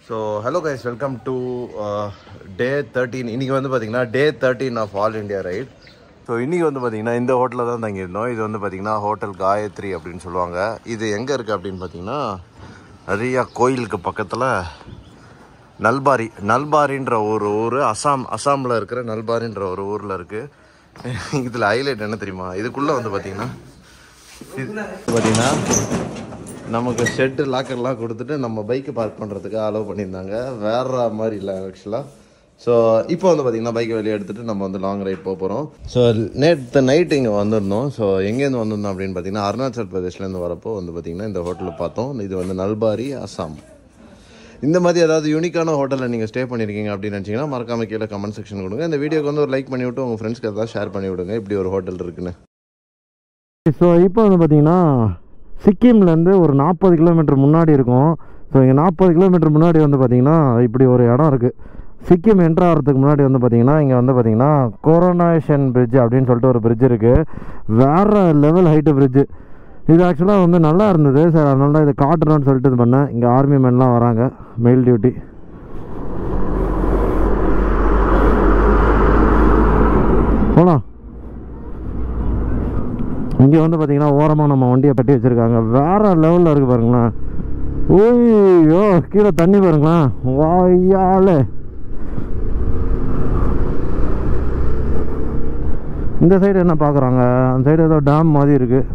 so hello guys welcome to day thirteen இன்றைக்கி வந்து பார்த்தீங்கன்னா day thirteen of all India right so இன்றைக்கி வந்து பார்த்தீங்கன்னா இந்த ஹோட்டலில் தான் தங்கியிருந்தோம் இது வந்து பார்த்தீங்கன்னா ஹோட்டல் காயத்ரி அப்படின்னு சொல்லுவாங்க இது எங்கே இருக்குது அப்படின்னு பார்த்தீங்கன்னா நிறையா கோயிலுக்கு பக்கத்தில் நல்பாரி நல்பாரின்ற ஒரு ஊர் அசாம் அசாமில் இருக்கிற நல்பாரின்ற ஒரு ஊரில் இருக்குது இதில் ஹைலைட் என்ன தெரியுமா இதுக்குள்ளே வந்து பார்த்தீங்கன்னா இது பார்த்தீங்கன்னா நமக்கு ஷெட்டு லாக்கர்லாம் கொடுத்துட்டு நம்ம பைக்கு பார்க் பண்ணுறதுக்கு அலோவ் பண்ணியிருந்தாங்க வேற மாதிரி இல்லை ஆக்சுவலாக ஸோ இப்போ வந்து பார்த்திங்கன்னா பைக்கை வெளியே எடுத்துகிட்டு நம்ம வந்து லாங் ரைட் போக போகிறோம் ஸோ நேற்று நைட் இங்கே வந்திருந்தோம் ஸோ எங்கேருந்து வந்திருந்தோம் அப்படின்னு பார்த்தீங்கன்னா அருணாச்சல் பிரதேஷ்லேருந்து வரப்போ வந்து பார்த்திங்கன்னா இந்த ஹோட்டலில் பார்த்தோம் இது வந்து நல்பாரி அசாம் இந்த மாதிரி ஏதாவது யூனிக்கான ஹோட்டலில் நீங்கள் ஸ்டே பண்ணியிருக்கீங்க அப்படின்னு நினச்சிங்கன்னா மறக்காம கீழே கமெண்ட் செக்ஷன் கொடுங்க இந்த வீடியோக்கு வந்து ஒரு லைக் பண்ணி விட்டு உங்கள் ஃப்ரெண்ட்ஸ்க்கு ஏதாவது ஷேர் பண்ணி விடுங்க இப்படி ஒரு ஹோட்டல் இருக்குன்னு ஸோ இப்போ வந்து பார்த்தீங்கன்னா சிக்கிம்லேருந்து ஒரு நாற்பது கிலோமீட்டர் முன்னாடி இருக்கும் ஸோ இங்கே நாற்பது கிலோமீட்டர் முன்னாடி வந்து பார்த்தீங்கன்னா இப்படி ஒரு இடம் இருக்குது சிக்கிம் என்ட்ரு ஆகிறதுக்கு முன்னாடி வந்து பார்த்தீங்கன்னா இங்கே வந்து பார்த்தீங்கன்னா கொரோனாஷன் பிரிட்ஜ் அப்படின்னு சொல்லிட்டு ஒரு பிரிட்ஜ் இருக்குது வேறு லெவல் ஹைட்டு பிரிட்ஜு இது ஆக்சுவலாக வந்து நல்லா இருந்தது சார் அதனால தான் இதை காட்டணும்னு சொல்லிட்டு இது பண்ணேன் இங்கே ஆர்மி மென்லாம் வராங்க மெயில் டியூட்டி போகலாம் இங்கே வந்து பார்த்தீங்கன்னா ஓரமாக நம்ம வண்டியை கட்டி வச்சுருக்காங்க வேறு லெவலில் இருக்குது பாருங்களேன் ஓய்யோ கீழே தண்ணி பாருங்களேன் வாயாலே இந்த சைடு என்ன பார்க்குறாங்க அந்த சைடு ஏதோ டேம் மாதிரி இருக்குது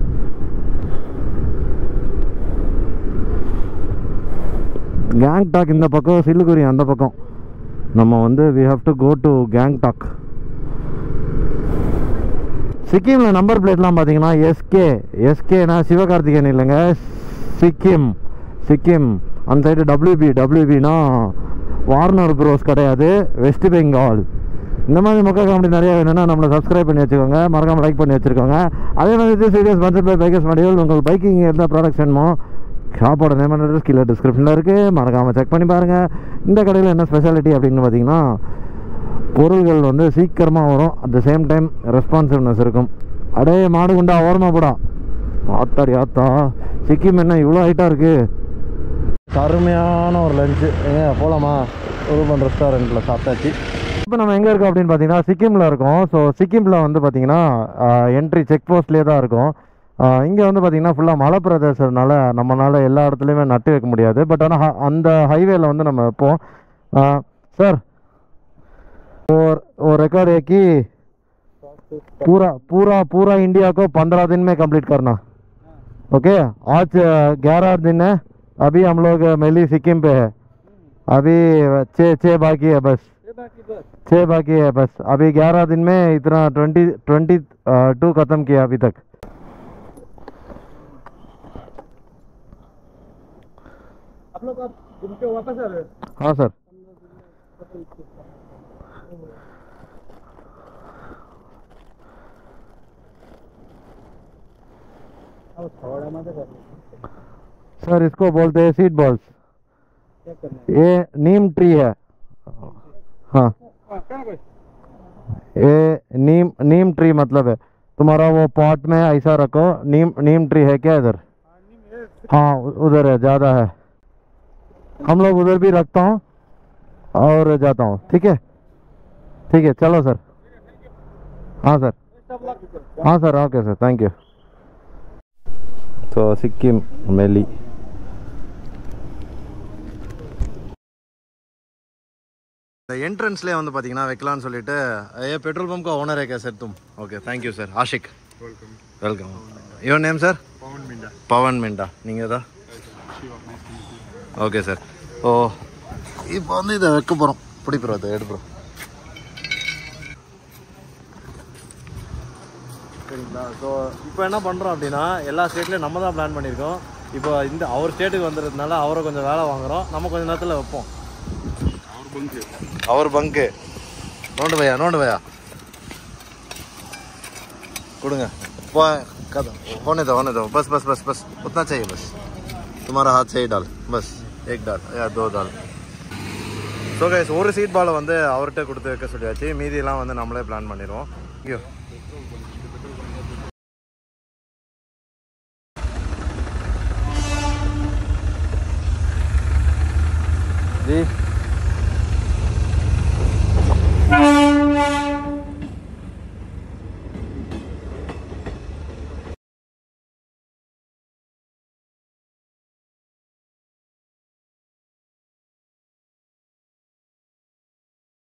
கேங்டாக் இந்த பக்கம் சில்லுக்குரி அந்த பக்கம் நம்ம வந்து we have to go to Gangtok சிக்கிமில் நம்பர் பிளேட்லாம் பார்த்தீங்கன்னா எஸ்கே எஸ்கேனா சிவகார்த்திகேயன் இல்லைங்க சிக்கிம் சிக்கிம் அந்த சைடு டபிள்யூபி டபிள்யூபினா வார்னர் ப்ரோஸ் கிடையாது வெஸ்ட் பெங்கால் இந்த மாதிரி மக்கள் காமெடி நிறைய வேணும்னா நம்மளை சப்ஸ்கிரைப் பண்ணி வச்சுக்கோங்க மறக்காம லைக் பண்ணி வச்சுருக்கோங்க அதே மாதிரி this video's sponsor by bikers மடியல் உங்கள் பைக்கிங் எந்த ப்ராடக்ட்ஸ் வேணுமோ ஷாப்போட நேம் அட்ரஸ் கீழே டிஸ்கிரிப்ஷனில் இருக்குது மறக்காமல் செக் பண்ணி பாருங்கள் இந்த கடையில் என்ன ஸ்பெஷாலிட்டி அப்படின்னு பார்த்தீங்கன்னா பொருள்கள் வந்து சீக்கிரமாக வரும் at the same time responsiveness இருக்கும் அடே மாடு குண்டா ஓரமாக போடா ஆத்தாடி ஆத்தா சிக்கிம் என்ன இவ்வளோ ஹைட்டாக இருக்குது அருமையான ஒரு லஞ்சு ஏங்க போகலாமா ரூபன் ரெஸ்டாரண்ட்டில் சாப்பிட்டாச்சு இப்போ நம்ம எங்கே இருக்கோம் அப்படின்னு பார்த்தீங்கன்னா சிக்கிமில் இருக்கோம் ஸோ சிக்கிமில் வந்து பார்த்தீங்கன்னா என்ட்ரி செக் போஸ்ட்லேயே தான் இருக்கும் இங்கே வந்து பார்த்தீங்கன்னா ஃபுல்லாக மலை பிரதேசனால நம்மளால் எல்லா இடத்துலையுமே நட்டு வைக்க முடியாது பட் ஆனால் அந்த ஹைவேல வந்து நம்ம வைப்போம் சார் और वो रिकॉर्ड है कि पूरा पूरा पूरा इंडिया को पंद्रह दिन में कंप्लीट करना ओके आज ग्यारह दिन है अभी हम लोग मेली सिक्किम पे है अभी छः छः बाकी है बस छः बाकी है बस अभी ग्यारह दिन में इतना ट्वेंटी ट्वेंटी टू ख़त्म किया अभी तक आप लोग अब घूम के वापस आ रहे हो हाँ सर अब थोड़ा मत कर सर इसको बोलते हैं सीट बॉल्स क्या करना ये नीम ट्री है हाँ है क्या कोई ये नीम नीम ट्री मतलब है तुम्हारा वो पॉट में ऐसा रखो नीम नीम ट्री है क्या इधर हाँ उ- उधर है ज़्यादा है हम लोग उधर भी रखता हूँ और जाता हूँ ठीक है ठीक है चलो सर हाँ सर सब लग हाँ sir okay sir thank you तो सिक्किम मेली இந்த என்ட்ரன்ஸ்லேயே வந்து பார்த்தீங்கன்னா வைக்கலாம்னு சொல்லிட்டு ஏ பெட்ரோல் பம்ப் ஓனர் है சார் तुम okay thank you sir Ashiq welcome welcome your name sir Pavan Minda Pavan Minda நீங்கள் தான் ஓகே சார் ஓ இப்போ வந்து இதை வைக்க போகிறோம் பிடிப்புறோம் அதை எடுப்புறோம் சரிங்களா ஸோ இப்போ என்ன பண்ணுறோம் அப்படின்னா எல்லா ஸ்டேட்லேயும் நம்ம தான் பிளான் பண்ணியிருக்கோம் இப்போ இந்த அவர் ஸ்டேட்டுக்கு வந்துடுறதுனால அவரை கொஞ்சம் வேலை வாங்குறோம் நம்ம கொஞ்சம் நேரத்தில் வைப்போம் और बंक नोट भैया नोट भैया கொடுங்க पो कदम होने दो होने दो बस बस बस बस उतना चाहिए बस तुम्हारा हाथ से ही डाल बस एक डाल या दो डाल ஸோ கைஸ் ஒரு சீட் பாலை வந்து அவர்கிட்ட கொடுத்து வைக்க சொல்லியாச்சு மீதியெல்லாம் வந்து நம்மளே பிளான் பண்ணிடுவோம் ஐயோ ஜி